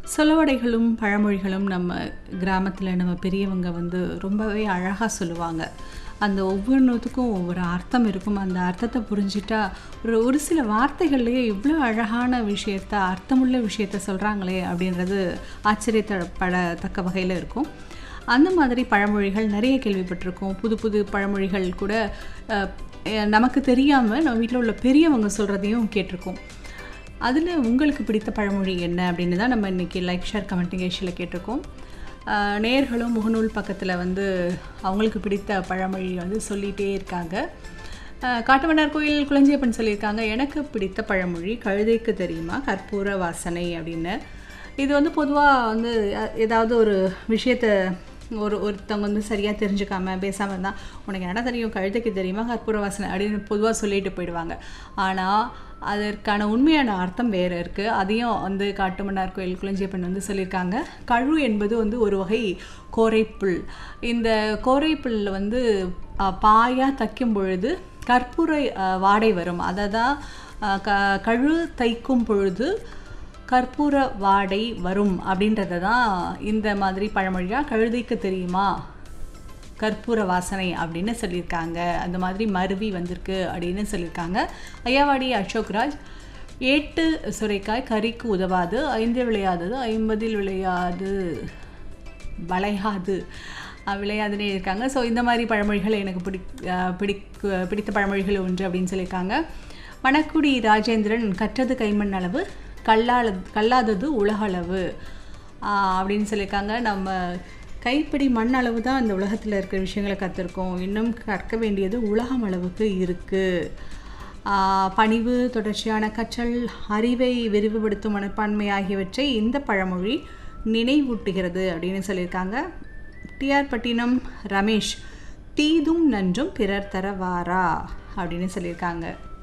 சொலவடைகளும் பழமொழிகளும் நம்ம கிராமத்தில் நம்ம பெரியவங்க வந்து ரொம்பவே அழகாக சொல்லுவாங்க அந்த ஒவ்வொன்றுத்துக்கும் ஒவ்வொரு அர்த்தம் இருக்கும் அந்த அர்த்தத்தை புரிஞ்சிட்டா ஒரு ஒரு சில வார்த்தைகள்லேயே இவ்வளோ அழகான விஷயத்த அர்த்தமுள்ள விஷயத்த சொல்கிறாங்களே அப்படின்றது ஆச்சரியப்படத்தக்க வகையில் இருக்கும் அந்த மாதிரி பழமொழிகள் நிறைய கேள்விப்பட்டிருக்கோம் புது புது பழமொழிகள் கூட அஹ், அஹ், நமக்கு தெரியாமல் நம்ம வீட்டில் உள்ள பெரியவங்க சொல்கிறதையும் கேட்டிருக்கோம் அதில் உங்களுக்கு பிடித்த பழமொழி என்ன அப்படின்னு தான் நம்ம இன்றைக்கி லைக் ஷேர் கமெண்ட் நிகழ்ச்சியில் கேட்டிருக்கோம் ஆஹ் நேயர்களும் முகநூல் பக்கத்தில் வந்து அவங்களுக்கு பிடித்த பழமொழி வந்து சொல்லிகிட்டே இருக்காங்க ஆஹ் காட்டுமன்னார் கோயில் குளஞ்சியப்பன் சொல்லியிருக்காங்க எனக்கு பிடித்த பழமொழி கழுதைக்கு தெரியுமா கற்பூர வாசனை அப்படின்னு இது வந்து பொதுவாக வந்து அஹ், ஏதாவது ஒரு விஷயத்தை ஒரு ஒருத்தவங்க வந்து சரியாக தெரிஞ்சுக்காம பேசாமல் இருந்தால் உனக்கு என்ன தெரியும் கழுதைக்கு தெரியுமா கற்பூர வாசனை அப்படின்னு பொதுவாக சொல்லிட்டு போயிடுவாங்க ஆனால் அதற்கான உண்மையான அர்த்தம் வேறு இருக்குது அதையும் வந்து காட்டுமன்னார் கோயில் குளஞ்சியப்பன் வந்து சொல்லியிருக்காங்க கழு என்பது வந்து ஒரு வகை கோரைப்புல் இந்த கோரைப்புல் வந்து அஹ், பாயா தைக்கும் பொழுது கற்பூர அஹ், வாடை வரும் அதை தான் அஹ், க கழு தைக்கும் பொழுது கற்பூர வாடை வரும் அப்படின்றத தான் இந்த மாதிரி பழமொழியாக கழுதைக்கு தெரியுமா கற்பூர வாசனை அப்படின்னு சொல்லியிருக்காங்க அந்த மாதிரி மருவி வந்திருக்கு அப்படின்னு சொல்லியிருக்காங்க ஐயாவாடி அசோக்ராஜ் ஏட்டு சுரைக்காய் கறிக்கு உதவாது ஐந்து விளையாதது ஐம்பதில் விளையாது வளையாது அஹ் விளையாதுன்னே இருக்காங்க ஸோ இந்த மாதிரி பழமொழிகள் எனக்கு பிடி அஹ் பிடிக்க பிடித்த பழமொழிகள் ஒன்று அப்படின்னு சொல்லியிருக்காங்க மணக்குடி ராஜேந்திரன் கற்றது கைமண் அளவு கல்லால கல்லாதது உலகளவு ஆஹ் அப்படின்னு சொல்லியிருக்காங்க நம்ம கைப்பிடி மண் அளவு தான் இந்த உலகத்தில் இருக்கிற விஷயங்களை கற்றுருக்கோம் இன்னும் கற்க வேண்டியது உலகம் அளவுக்கு இருக்குது பணிவு தொடர்ச்சியான கற்றல் அறிவை விரிவுபடுத்தும் மனப்பான்மை ஆகியவற்றை இந்த பழமொழி நினைவூட்டுகிறது அப்படின்னு சொல்லியிருக்காங்க டிஆர் பட்டினம் ரமேஷ் தீதும் நன்றும் பிறர் தர வாரா அப்படின்னு சொல்லியிருக்காங்க